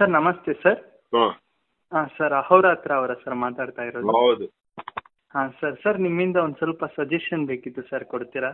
Sir ನಮಸ್ತೆ sir ಹಾ ಹಾಂ ಸರ್ ಅಹೋರಾತ್ರ ಅವರ ಸರ್ ಮಾತಾಡ್ತಾ ಇರೋದು ಹೌದು ಹಾಂ ಸರ್ ಸರ್ ನಿಮ್ಮಿಂದ ಒಂದು ಸ್ವಲ್ಪ ಸಜೆಷನ್ ಬೇಕಿತ್ತು ಸರ್ ಕೊಡ್ತೀರಾ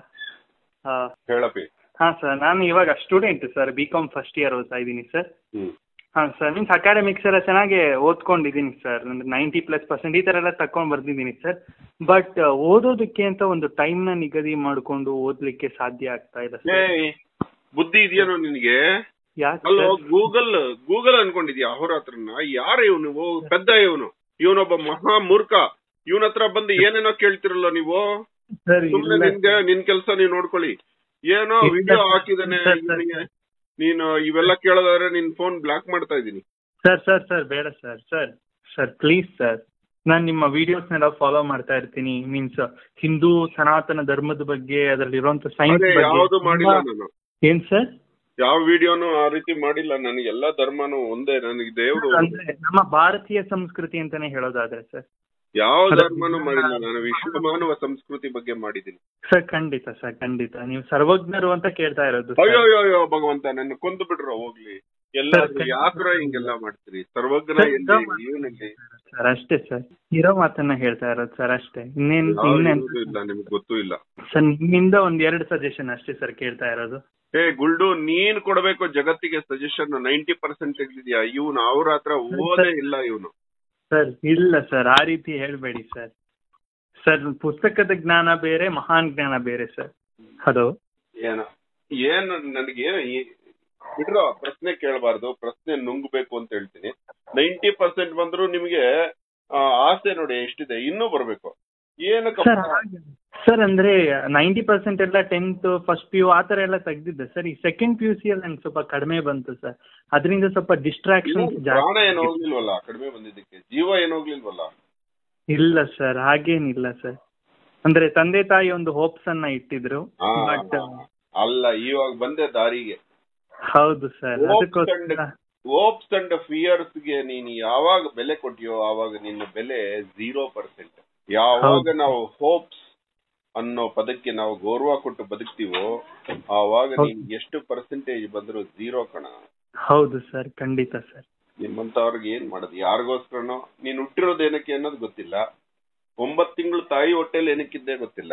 ಹಾಂ ಹೇಳಪ್ಪಿ ಹಾಂ ಸರ್ ನಾನು ಇವಾಗ student sir B com first year ಓದ್ತಾ ಇದ್ದೀನಿ ಸರ್ ಹ್ಮ್ ಹಾಂ ಸರ್ ಮೀನ್ಸ್ ಅಕಾಡೆಮಿಕ್ಸ್ ಎಲ್ಲ ಚೆನ್ನಾಗಿ ಓದ್ಕೊಂಡಿದ್ದೀನಿ ಸರ್ ಅಂದರೆ ನೈಂಟಿ ಪ್ಲಸ್ ಪರ್ಸೆಂಟ್ ಈ ಥರ ಎಲ್ಲ ತಗೊಂಡು ಬರ್ದಿದ್ದೀನಿ ಸರ್ ಬಟ್ ಓದೋದಕ್ಕೆ ಅಂತ ಒಂದು ಟೈಮ್ನ ನಿಗದಿ ಮಾಡಿಕೊಂಡು ಓದಲಿಕ್ಕೆ ಸಾಧ್ಯ ಆಗ್ತಾ ಇಲ್ಲ ಸರ್ ಏಯ್ ಬುದ್ಧಿ ಇದೆಯೇನೋ ನಿನಗೆ ಯಾಕೆ ಅಲ್ಲೋ ಸರ್ ಗೂಗಲ್ ಗೂಗಲ್ ಅನ್ಕೊಂಡಿದ್ಯಾ ಅಹೋರಾತ್ರನ ಯಾರು ಇವನು ಓ ಪೆದ್ದ ಇವನು ಇವನೊಬ್ಬ ಮಹಾ ಮೂರ್ಖ ಇವನ ಹತ್ರ ಬಂದು ಏನೇನೋ ಕೇಳ್ತಿರಲ್ಲ ನೀವು ಸರ್ ಸುಮ್ನೆ ಇಲ್ಲ ನಿನ್ಗೆ ನಿನ್ ಕೆಲ್ಸ ನೀವ್ ನೋಡ್ಕೊಳ್ಳಿ ಏನೋ ಇಲ್ಲ ವಿಡಿಯೋ ಸರ್. ಹಾಕಿದಾನೆ ಸರ್, ಸರ್. ಇವ್ನಿಗೆ. ನೀನು ಇವೆಲ್ಲ ಕೇಳೋದಾದ್ರೆ ನಿನ್ ಫೋನ್ ಬ್ಲಾಕ್ ಮಾಡ್ತಾ ಇದೀನಿ ಸರ್ ಸರ್ ಸರ್ ಬೇಡ sir sir sir please sir ನಾನು ನಿಮ್ಮ ವಿಡಿಯೋಸ್ನೆಲ್ಲ ಫಾಲೋ ಮಾಡ್ತಾ ಇರ್ತೀನಿ ಮೀನ್ಸ್ ಹಿಂದೂ ಸನಾತನ ಧರ್ಮದ ಬಗ್ಗೆ ಅದರಲ್ಲಿರುವಂತ ಸೈನ್ಸ್ ಅದೇ ಯಾವ್ದು ಮಾಡಿಲ್ಲ ಬಗ್ಗೆ ನಾನು ಏನ್ ಸರ್ ಯಾವ ವಿಡಿಯೋನು ಆ ರೀತಿ ಮಾಡಿಲ್ಲ ನನಗೆ ಎಲ್ಲಾ ಧರ್ಮನು ಒಂದೇ ನನಗೆ ದೇವ್ರು ಅಂದ್ರೆ ನಮ್ಮ ಭಾರತೀಯ ಸಂಸ್ಕೃತಿ ಅಂತಾನೆ ಹೇಳೋದಾದ್ರೆ ಸರ್ ಯಾವ ಅದೇ. ಧರ್ಮನು ಮಾಡಿಲ್ಲ ನಾನು ವಿಶ್ವ ಮಾನವ ಸಂಸ್ಕೃತಿ ಬಗ್ಗೆ ಮಾಡಿದ್ದೀನಿ ಸರ್ ಖಂಡಿತ ಸರ್ ಖಂಡಿತ ನೀವು ಸರ್ವಜ್ಞರು ಅಂತ ಕೇಳ್ತಾ ಇರೋದು sir. ಅಯ್ಯೋ ಅಯ್ಯೋ ಅಯ್ಯೋ ಭಗವಂತ ನನ್ನ ಕೊಂದು ಬಿಡ್ರೋ ಹೋಗ್ಲಿ ಎಲ್ಲಾದ್ರೂ ಖಂಡಿತ. ಯಾಕ್ರ ಹಿಂಗೆಲ್ಲ ಮಾಡ್ತೀರಿ ಸರ್ವಜ್ಞ ಸರ್, ಎಲ್ಲಿ ಇರೋ ಮಾತನ್ನ ಇವನಲ್ಲಿ ಸರ್ ಅಷ್ಟೇ ಸರ್ ಇರೋ ಮಾತನ್ನ ಹೇಳ್ತಾ ಇರೋದು ಸರ್ ಅಷ್ಟೇ ಇನ್ನೇನ್ ಇನ್ನೇನ್ ಇಲ್ಲ ನಿಮ್ಗೆ ಗೊತ್ತೂ ಇಲ್ಲ ಸರ್ ನಿಮ್ಮಿಂದ ಒಂದ್ ಎರಡು ಸಜೆಷನ್ ಅಷ್ಟೇ ಸರ್ ಕೇಳ್ತಾ ಇರೋದು ಏ ಗುಲ್ಡು ನೀನ್ ಕೊಡ್ಬೇಕು ಜಗತ್ತಿಗೆ ಸಜೆಷನ್ ನೈಂಟಿ ಪರ್ಸೆಂಟ್ ಇದೆಯಾ ಇವನು ಅವ್ರ ಹತ್ರ ಓದೇ ಇಲ್ಲ ಇವನು ಸರ್ ಇಲ್ಲ ಸರ್ ಆ ರೀತಿ ಹೇಳ್ಬೇಡಿ ಸರ್ ಸರ್ ಪುಸ್ತಕದ ಜ್ಞಾನ ಬೇರೆ ಮಹಾನ್ ಜ್ಞಾನ ಬೇರೆ ಸರ್ ಹಲೋ ಏನ ಏನ್ ನನಗೆ ಬಿಡ್ರೋ ಪ್ರಶ್ನೆ ಕೇಳಬಾರ್ದು ಪ್ರಶ್ನೆ ನುಂಗ್ಬೇಕು ಅಂತ ಹೇಳ್ತೀನಿ ನೈಂಟಿ ಪರ್ಸೆಂಟ್ ಬಂದ್ರು ನಿಮ್ಗೆ ಆ, ಆಸೆ ನೋಡಿ ಎಷ್ಟಿದೆ ಇನ್ನೂ ಬರ್ಬೇಕು ಏನಕ್ಕ ಸರ್ ಸರ್ ಅಂದ್ರೆ ನೈಂಟಿ ಪರ್ಸೆಂಟ್ ಎಲ್ಲ ಟೆಂತ್ ಫಸ್ಟ್ ಪಿ ಯು ಆ ಥರ ಎಲ್ಲ ತೆಗ್ದಿದ್ದೆ ಸರ್ ಈ ಸೆಕೆಂಡ್ ಪಿ ಯು ಸಿ ಅಲ್ಲಿ ನಂಗೆ ಸ್ವಲ್ಪ ಕಡಿಮೆ ಬಂತು ಸರ್ ಅದರಿಂದ ಸ್ವಲ್ಪ ಡಿಸ್ಟ್ರಾಕ್ಷನ್ ಪ್ರಾಣ ಏನ್ ಜಾಸ್ತಿ ಹೋಗ್ಲಿಲ್ವಲ್ಲ ಕಡಿಮೆ ಬಂದಿದ್ದಕ್ಕೆ ಜೀವ ಏನ್ ಹೋಗ್ಲಿಲ್ವಲ್ಲ ಇಲ್ಲ ಸರ್ ಹಾಗೇನಿಲ್ಲ ಸರ್ ಅಂದ್ರೆ ತಂದೆ ತಾಯಿ ಒಂದು ಹೋಪ್ಸ್ ಅನ್ನ ಇಟ್ಟಿದ್ರು ಆ, ಬಟ್ ಅಲ್ಲ ಇವಾಗ ಬಂದೆ ದಾರಿಗೆ ಹೌದು ಸರ್ Hopes ಅದಕ್ಕೋಸ್ಕರ and- ಹೋಪ್ಸ್ ಅಂಡ್ ಫಿಯರ್ಸ್ ಗೆ ನೀನು ಯಾವಾಗ ಬೆಲೆ ಕೊಟ್ಟಿಯೋ ಆವಾಗ ನಿನ್ನ ಬೆಲೆ ಝೀರೋ ಪರ್ಸೆಂಟ್ ಯಾವಾಗ ಹೌದು. ನಾವು ಹೋಪ್ಸ್ ಅನ್ನೋ ಪದಕ್ಕೆ ನಾವು ಗೌರವ ಕೊಟ್ಟು ಬದುಕ್ತೀವೋ ಆವಾಗ ಹೌದು. ನೀನ್ ಎಷ್ಟು ಪರ್ಸೆಂಟೇಜ್ ಬಂದ್ರು ಝೀರೋ ಕಣ ಹೌದು ಸರ್ ಖಂಡಿತ ಸರ್ ನಿಮ್ಮಂತವ್ರಿಗೆ ಏನ್ ಮಾಡೋದು ಯಾರಿಗೋಸ್ಕರನೋ ನೀನ್ ಹುಟ್ಟಿರೋದು ಏನಕ್ಕೆ ಅನ್ನೋದು ಗೊತ್ತಿಲ್ಲ ಒಂಬತ್ ತಿಂಗಳು ತಾಯಿ ಹೊಟ್ಟೆಲಿ ಏನಕ್ಕಿದ್ದೆ ಗೊತ್ತಿಲ್ಲ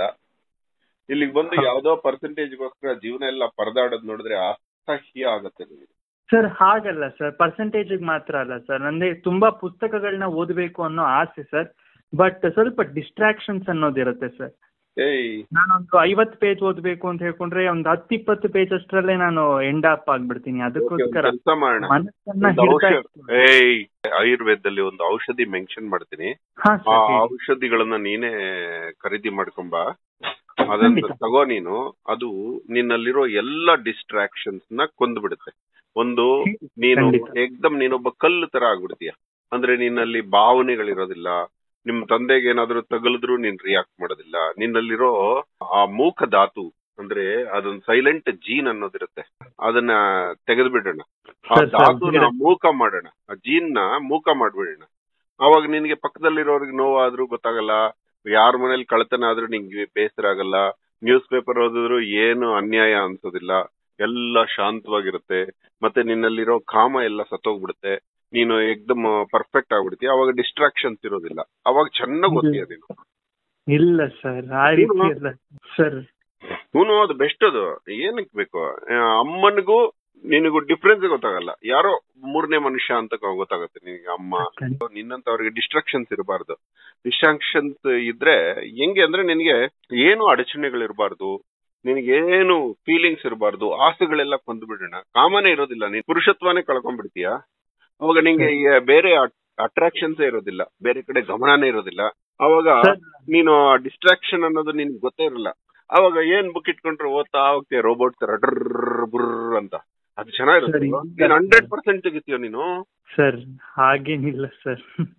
ಇಲ್ಲಿಗೆ ಬಂದು ಹೌದು. ಯಾವ್ದೋ ಪರ್ಸೆಂಟೇಜ್ಗೋಸ್ಕರ ಜೀವನ ಎಲ್ಲ ಪರದಾಡೋದ್ ನೋಡಿದ್ರೆ ಅಸಹ್ಯ ಆಗತ್ತೆ ನಿಮಗೆ ಸರ್ ಹಾಗಲ್ಲ ಸರ್ ಪರ್ಸೆಂಟೇಜ್ ಮಾತ್ರ ಅಲ್ಲ ಸರ್ ನಂಗೆ ತುಂಬಾ ಪುಸ್ತಕಗಳನ್ನ ಓದಬೇಕು ಅನ್ನೋ ಆಸೆ ಸರ್ ಬಟ್ ಸ್ವಲ್ಪ ಡಿಸ್ಟ್ರಾಕ್ಷನ್ಸ್ ಅನ್ನೋದಿರುತ್ತೆ ಸರ್ ಏಯ್ ನಾನೊಂದು ಐವತ್ತು ಪೇಜ್ ಓದಬೇಕು ಅಂತ ಹೇಳ್ಕೊಂಡ್ರೆ ಒಂದು ಹತ್ತಿಪ್ಪತ್ತು ಪೇಜ್ ಅಷ್ಟರಲ್ಲೇ ನಾನು ಎಂಡ್ ಅಪ್ ಆಗ್ಬಿಡ್ತೀನಿ ಅದಕ್ಕೋಸ್ಕರ ಕೆಲಸ ಮಾಡೋಣ ಮನಸ್ಸನ್ನ ಒಂದು ಹಿಡ್ತಾ ಔಷಧ ಏಯ್ ಆಯುರ್ವೇದದಲ್ಲಿ ಒಂದು ಔಷಧಿ ಮೆನ್ಷನ್ ಮಾಡ್ತೀನಿ ಹಾ ಆ ಸರ್ ಹೇಳಿ. ಔಷಧಿಗಳನ್ನ ನೀನೇ ಖರೀದಿ ಮಾಡ್ಕೊಂಬ ಅದನ್ನ ಖಂಡಿತ. ತಗೋ ನೀನು ಅದು ನಿನ್ನಲ್ಲಿರೋ ಎಲ್ಲ ಡಿಸ್ಟ್ರಾಕ್ಷನ್ಸ್ ನ ಕೊಂದ್ಬಿಡುತ್ತೆ ಒಂದು ನೀನು ಖಂಡಿತ. ಏಕ್ದಮ್ ನೀನೊಬ್ಬ ಕಲ್ಲು ತರ ಆಗ್ಬಿಡ್ತೀಯ ಅಂದ್ರೆ ನಿನ್ನಲ್ಲಿ ಭಾವನೆಗಳಿರೋದಿಲ್ಲ ನಿಮ್ ತಂದೆಗೆ ಏನಾದ್ರೂ ತಗಲಿದ್ರು ನೀನ್ ರಿಯಾಕ್ಟ್ ಮಾಡೋದಿಲ್ಲ ನಿನ್ನಲ್ಲಿರೋ ಆ ಮೂಕ ಧಾತು ಅಂದ್ರೆ ಅದೊಂದು ಸೈಲೆಂಟ್ ಜೀನ್ ಅನ್ನೋದಿರುತ್ತೆ ಅದನ್ನ ತೆಗೆದು ಬಿಡೋಣ ಆ ಸರ್, ಸರ್, ಧಾತುನ ಬೇಡ. ಮೂಕ ಮಾಡೋಣ ಆ ಜೀನ್ ನ ಮೂಕ ಮಾಡ್ಬಿಡೋಣ ಅವಾಗ ನಿನ್ಗೆ ಪಕ್ಕದಲ್ಲಿರೋರಿಗೆ ನೋವಾದ್ರೂ ಗೊತ್ತಾಗಲ್ಲ ಯಾರ ಮನೇಲಿ ಕಳ್ತನ ಆದ್ರೂ ನಿಂಗೆ ಬೇಸರ ಆಗಲ್ಲ ನ್ಯೂಸ್ ಪೇಪರ್ ಓದಿದ್ರು ಏನು ಅನ್ಯಾಯ ಅನ್ಸೋದಿಲ್ಲ ಎಲ್ಲ ಶಾಂತವಾಗಿರುತ್ತೆ ಮತ್ತೆ ನಿನ್ನಲ್ಲಿರೋ ಕಾಮ ಎಲ್ಲ ಸತ್ತೋಗ್ಬಿಡುತ್ತೆ ನೀನು ಎಕ್ದಮ್ ಪರ್ಫೆಕ್ಟ್ ಆಗ್ಬಿಡ್ತೀಯ ಅವಾಗ ಡಿಸ್ಟ್ರಾಕ್ಷನ್ಸ್ ಇರೋದಿಲ್ಲ ಅವಾಗ ಚೆನ್ನಾಗಿ ಓದ್ತೀಯ ನೀನು ಇಲ್ಲ ಸರ್ ಆ ರೀತಿ ಅಲ್ಲ ಸರ್ ಹೂನು ಅದು ಬೆಸ್ಟ್ ಅದು ಏನಕ್ ಬೇಕು ಆ, ಅಮ್ಮನಿಗೂ ನಿನಗೂ ಡಿಫ್ರೆನ್ಸ್ ಗೊತ್ತಾಗಲ್ಲ ಯಾರೋ ಮೂರನೇ ಮನುಷ್ಯ ಅಂತ ಗೊತ್ತಾಗುತ್ತೆ ನಿನಗೆ ಅಮ್ಮ ನಿನ್ನಂತವ್ರಿಗೆ ಡಿಸ್ಟ್ರಾಕ್ಷನ್ಸ್ ಇರಬಾರ್ದು ಡಿಸ್ಟ್ರಾಕ್ಷನ್ಸ್ ಇದ್ರೆ ಹೆಂಗೆ ಅಂದ್ರೆ ನಿನಗೆ ಏನು ಅಡಚಣೆಗಳಿರಬಾರ್ದು ನಿನಗೇನು ಫೀಲಿಂಗ್ಸ್ ಇರಬಾರ್ದು ಆಸೆಗಳೆಲ್ಲ ಕೊಂದ್ಬಿಡೋಣ ಕಾಮನೇ ಇರೋದಿಲ್ಲ ನೀನ್ ಪುರುಷತ್ವನೇ ಕಳ್ಕೊಂಡ್ಬಿಡ್ತೀಯ ಅವಾಗ ನಿಂಗೆ ಈ ಬೇರೆ ಅಟ್ರಾಕ್ಷನ್ಸ್ ಇರೋದಿಲ್ಲ ಬೇರೆ ಕಡೆ ಗಮನನೇ ಇರೋದಿಲ್ಲ ಅವಾಗ ಸರ್ ನೀನು ಡಿಸ್ಟ್ರಾಕ್ಷನ್ ಅನ್ನೋದು ನಿನ್ಗೆ ಗೊತ್ತೇ ಇರಲ್ಲ ಅವಾಗ ಏನ್ ಬುಕ್ ಇಟ್ಕೊಂಡ್ರೆ ಓದ್ತಾ ಹೋಗ್ತೀಯ ರೋಬೋಟ್ ತರ ಡ್ರರ್ ಬುರ್ರ್ ಅಂತ ಅದು ಚೆನ್ನಾಗಿರುತ್ತೆ ಸರಿ. ನೀನ್ ಹಂಡ್ರೆಡ್ ಪರ್ಸೆಂಟ್ ತೆಗಿತೀಯ ನೀನು ಸರ್ ಹಾಗೇನಿಲ್ಲ ಸರ್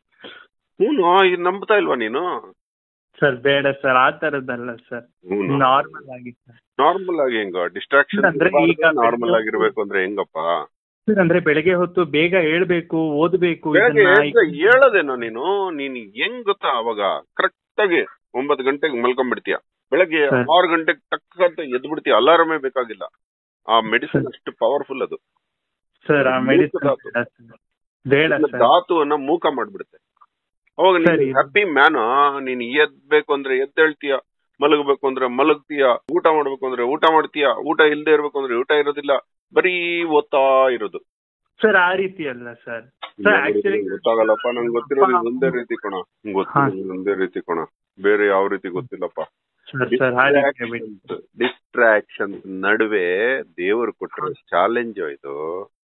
ಹ್ಞೂ ಇದು ನಂಬ್ತಾ ಇಲ್ವಾ ನೀನು ಸರ್ ಬೇಡ ಸರ್ ಆ ತರದ್ದಲ್ಲ ಸರ್ ನಾರ್ಮಲ್ ಆಗಿ ಸರ್ ನಾರ್ಮಲ್ ಆಗಿ ಹೆಂಗ ಡಿಸ್ಟ್ರಾಕ್ಷನ್ ಅಂದ್ರೆ ಈಗ ನಾರ್ಮಲ್ ಆಗಿರ್ಬೇಕು ಅಂದ್ರೆ ಹೆಂಗಪ್ಪ ಸರ್ ಅಂದ್ರೆ ಬೆಳಗ್ಗೆ ಹೊತ್ತು ಬೇಗ ಹೇಳ್ಬೇಕು ಓದ್ಬೇಕು ಬೆಳಗ್ಗೆ ಇದನ್ನ ಎದ್ದು ಹೇಳೋದೇನೋ ನೀನು ನೀನ್ ಹೆಂಗ್ ಗೊತ್ತಾ ಅವಾಗ ಕರೆಕ್ಟ್ ಆಗಿ ಒಂಬತ್ತು ಗಂಟೆಗೆ ಮಲ್ಕೊಂಡ್ಬಿಡ್ತೀಯ ಬೆಳಗ್ಗೆ ಸರ್. ಆರು ಗಂಟೆಗೆ ಟಕ್ ಅಂತ ಎದ್ದು ಬಿಡ್ತೀಯ ಅಲಾರಮೇ ಬೇಕಾಗಿಲ್ಲ ಆ ಮೆಡಿಸಿನ್ ಅಷ್ಟು ಪವರ್ಫುಲ್ ಅದು ಸರ್ ಆ ಮೂಕ ಮೆಡಿಸಿನ್ ಧಾತು. ಬೇಡ ಸರ್ ಧಾತುವನ್ನ ಮೂಕ ಮಾಡ್ಬಿಡುತ್ತೆ ಅವಾಗ ಸರಿ. ಹ್ಯಾಪಿ ಮ್ಯಾನ್ ನೀನ್ ಎದ್ಬೇಕು ಅಂದ್ರೆ ಎದ್ದೇಳ್ತೀಯ ಮಲಗಬೇಕು ಅಂದ್ರೆ ಮಲಗ್ತೀಯ ಊಟ ಮಾಡ್ಬೇಕು ಅಂದ್ರೆ ಊಟ ಮಾಡ್ತೀಯ ಊಟ ಇಲ್ದೇ ಇರ್ಬೇಕು ಅಂದ್ರೆ ಊಟ ಇರೋದಿಲ್ಲ ಬರೀ ಓದ್ತಾ ಇರೋದು ಸರ್ ಆ ರೀತಿ ಅಲ್ಲ ಸರ್ ಸರ್ ಆಕ್ಚುಲಿ ಗೊತ್ತಾಗಲ್ಲಪ್ಪ ನಂಗೆ ಗೊತ್ತಿರೋದು ಇದು ಒಂದೇ ರೀತಿ ಕಣ ನಂಗ್ ಗೊತ್ತಿರೋದು ಹಾ. ಒಂದೇ ರೀತಿ ಕಣ ಬೇರೆ ಯಾವ ರೀತಿ ಗೊತ್ತಿಲ್ಲಪ್ಪ ಸರ್ ಸರ್ ಆ ರೀತಿ ಬಿಡಿ ಡಿಸ್ಟ್ರಾಕ್ಷನ್ ನಡುವೆ ದೇವರು ಕೊಟ್ಟಿರೋ ಚಾಲೆಂಜ್ ಇದು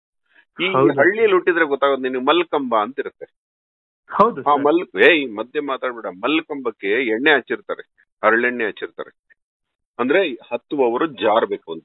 ಈ ಹೌದು. ಹಳ್ಳಿಯಲ್ಲಿ ಹುಟ್ಟಿದ್ರೆ ಗೊತ್ತಾಗೋದು ನಿನಗೆ ಮಲ್ಕಂಬ ಅಂತ ಇರುತ್ತೆ ಹೌದು ಆ ಸರ್ ಮಲ್ ಏಯ್ ಮಧ್ಯೆ ಮಾತಾಡ್ಬೇಡ ಮಲ್ಕಂಬಕ್ಕೆ ಎಣ್ಣೆ ಹಚ್ಚಿರ್ತಾರೆ ಹರಳೆಣ್ಣೆ ಹಚ್ಚಿರ್ತಾರೆ ಅಂದ್ರೆ ಹತ್ತುವವರು ಜಾರ್ಬೇಕು ಅಂತ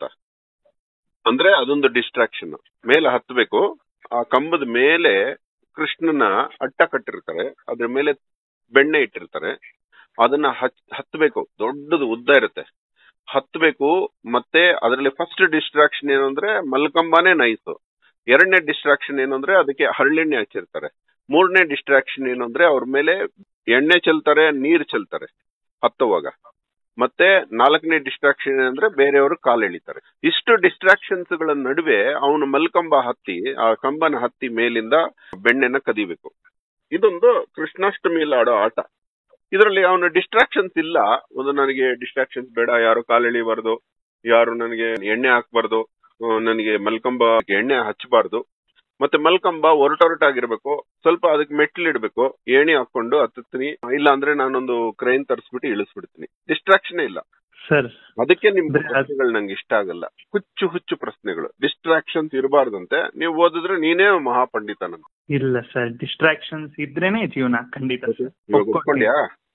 ಅಂದ್ರೆ ಅದೊಂದು ಡಿಸ್ಟ್ರಾಕ್ಷನ್ ಮೇಲೆ ಹತ್ಬೇಕು ಆ ಕಂಬದ ಮೇಲೆ ಕೃಷ್ಣನ ಅಟ್ಟ ಕಟ್ಟಿರ್ತಾರೆ ಅದ್ರ ಮೇಲೆ ಬೆಣ್ಣೆ ಇಟ್ಟಿರ್ತಾರೆ ಅದನ್ನ ಹಚ್ ಹತ್ಬೇಕು ದೊಡ್ಡದು ಉದ್ದ ಇರುತ್ತೆ ಹತ್ಬೇಕು ಮತ್ತೆ ಅದರಲ್ಲಿ ಫಸ್ಟ್ ಡಿಸ್ಟ್ರಾಕ್ಷನ್ ಏನು ಅಂದ್ರೆ ಮಲ್ಕಂಬಾನೇ ನೈಸು ಎರಡನೇ ಡಿಸ್ಟ್ರಾಕ್ಷನ್ ಏನು ಅಂದ್ರೆ ಅದಕ್ಕೆ ಹರಳೆಣ್ಣೆ ಹಚ್ಚಿರ್ತಾರೆ ಮೂರನೇ ಡಿಸ್ಟ್ರಾಕ್ಷನ್ ಏನು ಅಂದ್ರೆ ಅವ್ರ ಮೇಲೆ ಎಣ್ಣೆ ಚೆಲ್ತಾರೆ ನೀರ್ ಚೆಲ್ತಾರೆ ಹತ್ತುವಾಗ ಮತ್ತೆ ನಾಲ್ಕನೇ ಡಿಸ್ಟ್ರಾಕ್ಷನ್ ಏನಂದ್ರೆ ಬೇರೆಯವರು ಕಾಲ್ ಎಳಿತಾರೆ ಇಷ್ಟು ಡಿಸ್ಟ್ರಾಕ್ಷನ್ಸ್ ಗಳ ನಡುವೆ ಅವನು ಮಲ್ಕಂಬ ಹತ್ತಿ ಆ ಕಂಬನ ಹತ್ತಿ ಮೇಲಿಂದ ಬೆಣ್ಣೆನ ಕದಿಬೇಕು ಇದೊಂದು ಕೃಷ್ಣಾಷ್ಟಮಿಯಲ್ಲಿ ಆಡೋ ಆಟ ಇದರಲ್ಲಿ ಅವನ ಡಿಸ್ಟ್ರಾಕ್ಷನ್ಸ್ ಇಲ್ಲ ಒಂದು ನನಗೆ ಡಿಸ್ಟ್ರಾಕ್ಷನ್ಸ್ ಬೇಡ ಯಾರು ಕಾಲ್ ಎಳಿಬಾರ್ದು ಯಾರು ನನಗೆ ಎಣ್ಣೆ ಹಾಕ್ಬಾರ್ದು ಆ, ನನಗೆ ಮಲ್ಕಂಬ ಎಣ್ಣೆ ಹಚ್ಚಬಾರ್ದು ಮತ್ತೆ ಮಲ್ಕಂಬ ಒರಟೊರಟಾಗಿರ್ಬೇಕು ಸ್ವಲ್ಪ ಅದಕ್ಕೆ ಮೆಟ್ಲು ಇಡ್ಬೇಕು ಏಣಿ ಹಾಕೊಂಡು ಹತ್ತುತ್ತೀನಿ ಇಲ್ಲ ಅಂದ್ರೆ ನಾನೊಂದು ಕ್ರೈನ್ ತರಿಸ್ಬಿಟ್ಟು ಇಳಿಸ್ಬಿಡ್ತೀನಿ ಡಿಸ್ಟ್ರಾಕ್ಷನ್ ಇಲ್ಲ ಸರ್ ಅದಕ್ಕೆ ನಿಮ್ ಬೆ- ಅದ್- ಪ್ರಶ್ನೆಗಳು ನಂಗೆ ಇಷ್ಟ ಆಗಲ್ಲ ಹುಚ್ಚು ಹುಚ್ಚು ಪ್ರಶ್ನೆಗಳು ಡಿಸ್ಟ್ರಾಕ್ಷನ್ಸ್ ಇರಬಾರ್ದಂತೆ ನೀವು ಓದಿದ್ರೆ ನೀನೇ ಮಹಾಪಂಡಿತ ನನ್ ಇಲ್ಲ ಸರ್ ಡಿಸ್ಟ್ರಾಕ್ಷನ್ಸ್ ಇದ್ರೇನೆ ಜೀವನ ಖಂಡಿತ ಸರ್ ಇವಾಗ ಒಪ್ಕೊಂಡ್ಯಾ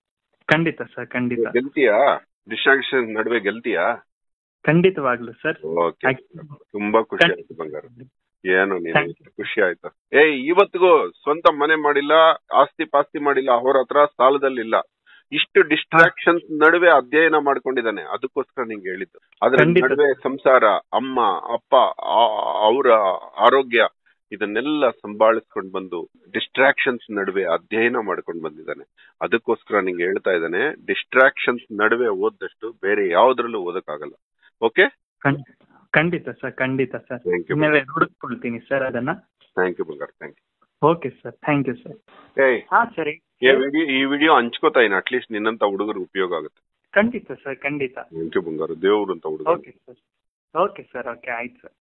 ಖಂಡಿತ ಸರ್ ಖಂಡಿತ ಗೆಲ್ತೀಯಾ ಡಿಸ್ಟ್ರಾಕ್ಷನ್ ನಡುವೆ ಗೆಲ್ತೀಯಾ ಖಂಡಿತವಾಗ್ಲು ಸರ್ ಓಕೆ ತುಂಬಾ ಖುಷಿ ಆಯ್ತು ಬಂಗಾರ ಏನು ನೀನು Thank ಇಷ್ಟು ಖುಷಿ ಆಯ್ತು ಏಯ್ ಇವತ್ತಿಗೂ ಸ್ವಂತ ಮನೆ ಮಾಡಿಲ್ಲ ಆಸ್ತಿ ಪಾಸ್ತಿ ಮಾಡಿಲ್ಲ ಅವ್ರ ಹತ್ರ ಸಾಲದಲ್ಲಿಲ್ಲ ಇಷ್ಟು ಡಿಸ್ಟ್ರಾಕ್ಷನ್ಸ್ ನಡುವೆ ಅಧ್ಯಯನ ಮಾಡ್ಕೊಂಡಿದ್ದಾನೆ ಅದಕ್ಕೋಸ್ಕರ ನಿಂಗೆ ಹೇಳಿದ್ದು ಅದ್ರ ಖಂಡಿತ. ನಡುವೆ ಸಂಸಾರ ಅಮ್ಮ ಅಪ್ಪ ಅವರ ಆರೋಗ್ಯ ಇದನ್ನೆಲ್ಲ ಸಂಭಾಳಿಸ್ಕೊಂಡು ಬಂದು ಡಿಸ್ಟ್ರಾಕ್ಷನ್ಸ್ ನಡುವೆ ಅಧ್ಯಯನ ಮಾಡ್ಕೊಂಡು ಬಂದಿದ್ದಾನೆ ಅದಕ್ಕೋಸ್ಕರ ನಿಂಗೆ ಹೇಳ್ತಾ ಇದ್ದಾನೆ ಡಿಸ್ಟ್ರಾಕ್ಷನ್ಸ್ ನಡುವೆ ಓದ್ದಷ್ಟು ಬೇರೆ ಯಾವ್ದ್ರಲ್ಲೂ ಓದಕ್ಕಾಗಲ್ಲ ಓಕೆ ಖಂಡ್- ಖಂಡಿತ ಸರ್ ಖಂಡಿತ ಸರ್ ಥ್ಯಾಂಕ್ ಯು ಇನ್ಮೇಲೆ ರೂಢಿಸ್ಕೊಳ್ತೀನಿ ಸರ್ ಅದನ್ನ ಥ್ಯಾಂಕ್ ಯು ಬಂಗಾರ thank okay sir thank you sir you ಏಯ್ ಹಾ ಸರಿ ಈ ವಿಡಿಯೋ ಈ ವಿಡಿಯೋ ಹಂಚ್ಕೋತಾ ಇನ್ ಅಟ್ಲೀಸ್ಟ್ ನಿನ್ನಂತ ಹುಡುಗರಿಗೆ ಉಪಯೋಗ ಆಗುತ್ತೆ ಖಂಡಿತ ಸರ್ ಖಂಡಿತ ಥ್ಯಾಂಕ್ ಯು ಬಂಗಾರ ದೇವ್ರು ಅಂತ ಹುಡುಗ okay sir okay sir okay ಆಯ್ತು ಸರ್